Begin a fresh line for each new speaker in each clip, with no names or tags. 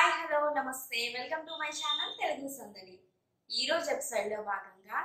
hi hello namaste welcome to my channel Telugu Sandadi ఈ రోజు episode లో భాగంగా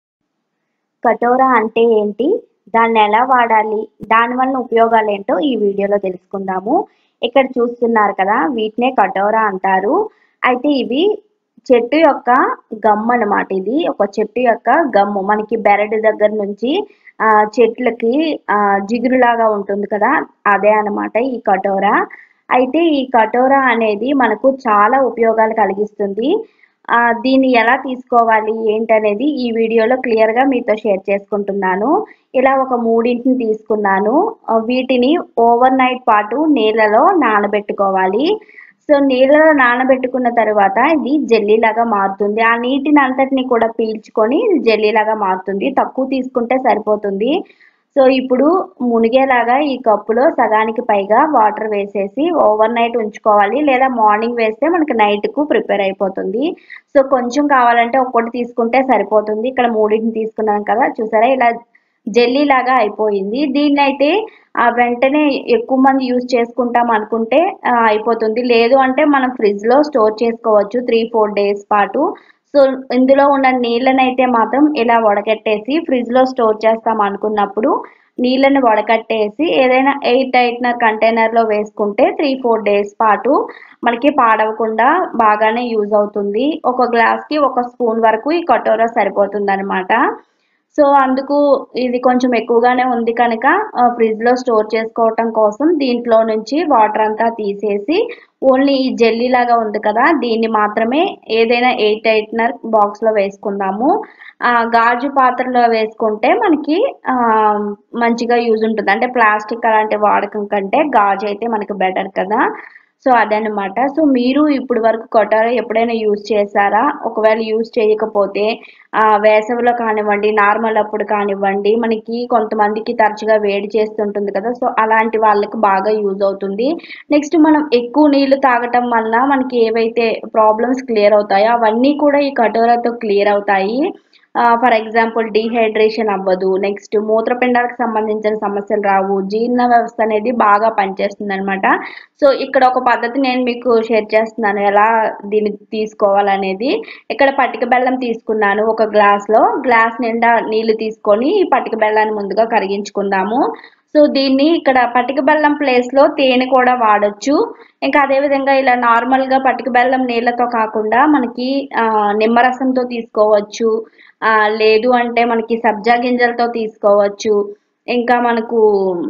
కటోరా అంటే ఏంటి దాన్ని ఎలా వాడాలి దాని వల్ల ఉపయోగాలు ఏంటో ఈ వీడియోలో తెలుసుకుందాము ఇక్కడ చూస్తున్నారు కదా వీటినే కటోరా అంటారు అయితే ఇవి చెట్టు యొక్క గమ్ అన్నమాట ఇది ఒక చెట్టు యొక్క గమ్ము మనకి బెరడు దగ్గర నుంచి ఆ చెట్లకి ఆ జిగురులాగా ఉంటుంది కదా అదే అన్నమాట ఈ కటోరా అయితే ఈ కటోరా అనేది మనకు చాలా ఉపయోగాలు కలిగిస్తుంది ఆ, దీన్ని ఎలా తీసుకోవాలి ఏంటనేది ఈ వీడియోలో క్లియర్గా మీతో షేర్ చేసుకుంటున్నాను ఇలా ఒక మూడింటిని తీసుకున్నాను ఆ, వీటిని ఓవర్ నైట్ పాటు నీళ్ళలో నానబెట్టుకోవాలి సో నీళ్ళలో నానబెట్టుకున్న తర్వాత ఇది జెల్లీలాగా మారుతుంది ఆ నీటిని అంతటిని కూడా పీల్చుకొని ఇది జెల్లీలాగా మారుతుంది తక్కువ తీసుకుంటే సరిపోతుంది సో ఇప్పుడు మునిగేలాగా ఈ కప్పులో సగానికి పైగా వాటర్ వేసేసి ఓవర్ నైట్ ఉంచుకోవాలి లేదా మార్నింగ్ వేస్తే మనకి నైట్కు ప్రిపేర్ అయిపోతుంది సో కొంచెం కావాలంటే ఒక్కటి తీసుకుంటే సరిపోతుంది ఇక్కడ మూడింటిని తీసుకున్నాం కదా చూసారా ఇలా జెల్లీ లాగా అయిపోయింది దీన్ని అయితే ఆ వెంటనే ఎక్కువ మంది యూజ్ చేసుకుంటాం అనుకుంటే ఆ, అయిపోతుంది లేదు అంటే మనం ఫ్రిడ్జ్ లో స్టోర్ చేసుకోవచ్చు త్రీ ఫోర్ డేస్ పాటు సో ఇందులో ఉన్న నీళ్ళని అయితే మాత్రం ఇలా వడకట్టేసి ఫ్రిడ్జ్ లో స్టోర్ చేస్తాం అనుకున్నప్పుడు నీళ్ళని వడకట్టేసి ఏదైనా ఎయిట్ టైట్నర్ కంటైనర్ లో వేసుకుంటే త్రీ ఫోర్ డేస్ పాటు మనకి పాడవకుండా బాగానే యూజ్ అవుతుంది ఒక గ్లాస్ కి ఒక స్పూన్ వరకు ఈ కటోరా సరిపోతుంది అనమాట సో అందుకు ఇది కొంచెం ఎక్కువగానే ఉంది కనుక ఫ్రిడ్జ్ లో స్టోర్ చేసుకోవటం కోసం దీంట్లో నుంచి వాటర్ అంతా తీసేసి ఓన్లీ ఈ జెల్లీ లాగా ఉంది కదా దీన్ని మాత్రమే ఏదైనా ఎయిట్ ఎయిట్నర్ బాక్స్ లో వేసుకుందాము ఆ, గాజు పాత్రలో వేసుకుంటే మనకి ఆ, మంచిగా యూజ్ ఉంటుంది అంటే ప్లాస్టిక్ అలాంటి వాడకం కంటే గాజు అయితే మనకి బెటర్ కదా సో అదనమాట సో మీరు ఇప్పుడు వరకు కొట్టారా ఎప్పుడైనా యూజ్ చేశారా ఒకవేళ యూజ్ చేయకపోతే ఆ, వేసవిలో కానివ్వండి నార్మల్ అప్పుడు కానివ్వండి మనకి కొంతమందికి తరచుగా వేడి చేస్తుంటుంది కదా సో అలాంటి వాళ్ళకి బాగా యూజ్ అవుతుంది నెక్స్ట్ మనం ఎక్కువ నీళ్లు తాగటం వల్ల మనకి ఏవైతే ప్రాబ్లమ్స్ క్లియర్ అవుతాయో అవన్నీ కూడా ఈ కటోరాతో క్లియర్ అవుతాయి ఫర్ ఎగ్జాంపుల్ డీహైడ్రేషన్ అవ్వదు నెక్స్ట్ మూత్రపిండాలకు సంబంధించిన సమస్యలు రావు జీర్ణ వ్యవస్థ అనేది బాగా పనిచేస్తుంది అనమాట సో ఇక్కడ ఒక పద్ధతి నేను మీకు షేర్ చేస్తున్నాను ఎలా దీన్ని తీసుకోవాలనేది ఇక్కడ పట్టిక బెల్లం తీసుకున్నాను ఒక గ్లాస్ లో గ్లాస్ నిండా నీళ్లు తీసుకొని ఈ పట్టిక బెల్లాన్ని ముందుగా కరిగించుకుందాము సో దీన్ని ఇక్కడ పట్టిక బెల్లం ప్లేస్ లో తేనె కూడా వాడొచ్చు ఇంకా అదే విధంగా ఇలా నార్మల్ గా పట్టిక బెల్లం నీళ్ళతో కాకుండా మనకి ఆ, నిమ్మరసంతో తీసుకోవచ్చు ఆ, లేదు అంటే మనకి సబ్జా గింజలతో తీసుకోవచ్చు ఇంకా మనకు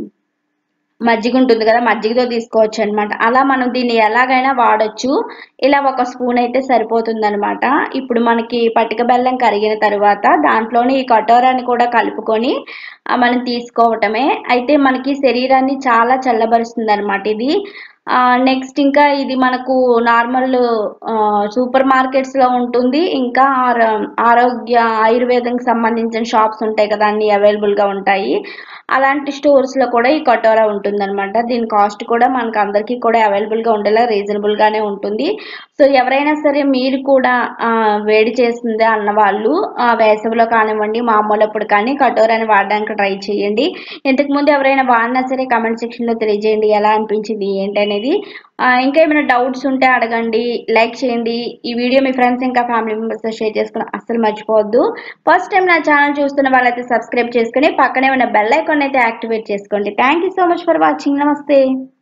మజ్జిగ ఉంటుంది కదా మజ్జిగతో తీసుకోవచ్చు అనమాట అలా మనం దీన్ని ఎలాగైనా వాడొచ్చు ఇలా ఒక స్పూన్ అయితే సరిపోతుంది అనమాట ఇప్పుడు మనకి పటిక బెల్లం కరిగిన తర్వాత దాంట్లోనే ఈ కటోరాని కూడా కలుపుకొని ఆ, మనం తీసుకోవటమే అయితే మనకి శరీరాన్ని చాలా చల్లబరుస్తుంది అనమాట ఇది నెక్స్ట్ ఇంకా ఇది మనకు నార్మల్ సూపర్ మార్కెట్స్ లో ఉంటుంది ఇంకా ఆర- ఆరోగ్య ఆయుర్వేదంకి సంబంధించిన షాప్స్ ఉంటాయి కదా అన్ని అవైలబుల్ గా ఉంటాయి అలాంటి స్టోర్స్ లో కూడా ఈ కటోరా ఉంటుంది అనమాట దీని కాస్ట్ కూడా మనకు అందరికీ కూడా అవైలబుల్ గా ఉండేలా రీజనబుల్ గానే ఉంటుంది సో ఎవరైనా సరే మీరు కూడా ఆ, వేడి చేస్తుంది అన్న వాళ్ళు ఆ, వేసవిలో కానివ్వండి మామూలు అప్పుడు కానీ కటోరాని వాడడానికి ట్రై చేయండి ఇంతకు ముందు ఎవరైనా వాడినా సరే కమెంట్ సెక్షన్ లో తెలియజేయండి ఎలా అనిపించింది ఏంటి అనేది ఆ, ఇంకా ఏమైనా డౌట్స్ ఉంటే అడగండి లైక్ చేయండి ఈ వీడియో మీ ఫ్రెండ్స్ ఇంకా ఫ్యామిలీ మెంబర్స్ షేర్ చేసుకుని అస్సలు మర్చిపోవద్దు ఫస్ట్ టైం నా ఛానల్ చూస్తున్న వాళ్ళైతే సబ్స్క్రైబ్ చేసుకుని పక్కనే ఉన్న బెల్ ఐకాన్ అయితే యాక్టివేట్ చేసుకోండి thank you so much for watching నమస్తే